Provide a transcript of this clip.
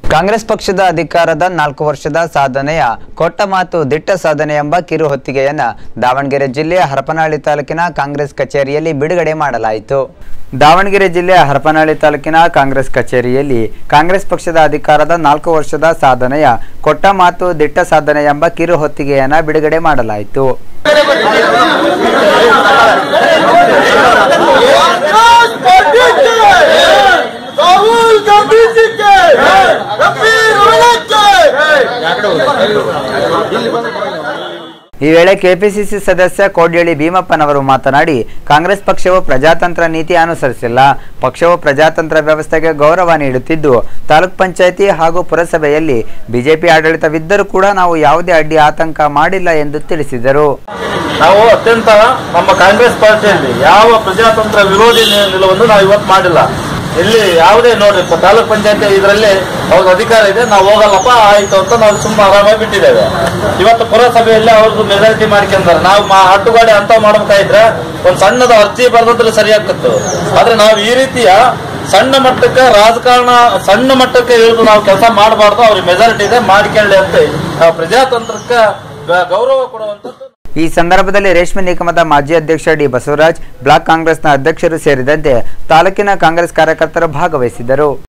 ಕಾಂಗ್ರೆಸ್ ಪಕ್ಷದ ಅಧಿಕಾರದ ನಾಲ್ಕು ವರ್ಷದ ಸಾಧನೆಯ ಕೊಟ್ಟ ಮಾತು ದಿಟ್ಟ ಸಾಧನೆ ಎಂಬ ಕಿರು ಹೊತ್ತಿಗೆಯನ್ನ ದಾವಣಗೆರೆ ಜಿಲ್ಲೆಯ ಹರಪನಹಳ್ಳಿ ತಾಲೂಕಿನ ಕಾಂಗ್ರೆಸ್ ಕಚೇರಿಯಲ್ಲಿ ಬಿಡುಗಡೆ ಮಾಡಲಾಯಿತು ದಾವಣಗೆರೆ ಜಿಲ್ಲೆಯ ಹರಪನಹಳ್ಳಿ ತಾಲೂಕಿನ ಕಾಂಗ್ರೆಸ್ ಕಚೇರಿಯಲ್ಲಿ ಕಾಂಗ್ರೆಸ್ ಪಕ್ಷದ ಅಧಿಕಾರದ ನಾಲ್ಕು ವರ್ಷದ ಸಾಧನೆಯ ಕೊಟ್ಟ ಮಾತು ದಿಟ್ಟ ಸಾಧನೆ ಎಂಬ ಕಿರು ಹೊತ್ತಿಗೆಯನ್ನ ಬಿಡುಗಡೆ ಮಾಡಲಾಯಿತು कांग्रेस पार्टी के राहुल गांधी जी के रफी रोलक ಈ ವೇಳೆ ಕೆಪಿಸಿಸಿ ಸದಸ್ಯ ಕೋಡ್ಯಳಿ ಭೀಮಪ್ಪನವರು ಮಾತನಾಡಿ ಕಾಂಗ್ರೆಸ್ ಪಕ್ಷವು ಪ್ರಜಾತಂತ್ರ ನೀತಿ ಅನುಸರಿಸಿಲ್ಲ ಪಕ್ಷವು ಪ್ರಜಾತಂತ್ರ ವ್ಯವಸ್ಥೆಗೆ ಗೌರವ ನೀಡುತ್ತಿದ್ದು ತಾಲೂಕ್ ಪಂಚಾಯಿತಿ ಹಾಗೂ ಪುರಸಭೆಯಲ್ಲಿ ಬಿಜೆಪಿ ಆಡಳಿತವಿದ್ದರೂ ಕೂಡ ನಾವು ಯಾವುದೇ ಅಡ್ಡಿ ಆತಂಕ ಮಾಡಿಲ್ಲ ಎಂದು ತಿಳಿಸಿದರು ನಾವು ಅತ್ಯಂತ ನಮ್ಮ ಕಾಂಗ್ರೆಸ್ ಪಾರ್ಟಿಯಲ್ಲಿ ಯಾವ ಪ್ರಜಾತಂತ್ರ ವಿರೋಧಿ ನಿ- ನಿಲುವನ್ನು ನಾವು ಇವತ್ತು ಮಾಡಿಲ್ಲ ಇಲ್ಲಿ ಯಾವುದೇ ನೋಡ್ರಿ ಪ- ತಾಲೂಕ್ ಪಂಚಾಯತಿ ಇದರಲ್ಲಿ ಅವ್ರ ಅಧಿಕಾರ ಇದೆ ನಾವು ಹೋಗಲ್ಲಪ್ಪ ಆಯ್ತು ಅಂತ ನಾವು ಸುಮ್ಮನೆ ಆರಾಮಾಗಿ ಬಿಟ್ಟಿದ್ದೇವೆ ಇವತ್ತು ಪುರಸಭೆಯಲ್ಲಿ ಅವ್ರದ್ದು ಮೆಜಾರಿಟಿ ಮಾಡ್ಕೊಂತಾರೆ ನಾವು ಮಾ ಹಟ್ಟುಗಾಡಿ ಅಂತ ಮಾಡ್ಬೇಕಾಗಿದ್ರೆ ಒಂದ್ ಸಣ್ಣದ ಅರ್ಜಿ ಬರೆದ್ರೆ ಸರಿಯಾಗ್ತಿತ್ತು ಆದ್ರೆ ನಾವು ಈ ರೀತಿಯ ಸಣ್ಣ ಮಟ್ಟಕ್ಕೆ ರಾಜಕಾರಣ ಸಣ್ಣ ಮಟ್ಟಕ್ಕೆ ಇಳಿದು ನಾವು ಕೆಲಸ ಮಾಡಬಾರ್ದು ಅವ್ರಿಗೆ ಮೆಜಾರಿಟಿ ಇದೆ ಮಾಡ್ಕೊಳ್ಳಿ ಅಂತ ನಾವು ಪ್ರಜಾತಂತ್ರಕ್ಕೆ ಗ- ಗೌರವ ಕೊಡುವಂಥದ್ದು ಈ ಸಂದರ್ಭದಲ್ಲಿ ರೇಷ್ಮೆ ನಿಗಮದ ಮಾಜಿ ಅಧ್ಯಕ್ಷ ಡಿ ಬಸವರಾಜ್ ಬ್ಲಾಕ್ ಕಾಂಗ್ರೆಸ್ನ ಅಧ್ಯಕ್ಷರು ಸೇರಿದಂತೆ ತಾಲೂಕಿನ ಕಾಂಗ್ರೆಸ್ ಕಾರ್ಯಕರ್ತರು ಭಾಗವಹಿಸಿದರು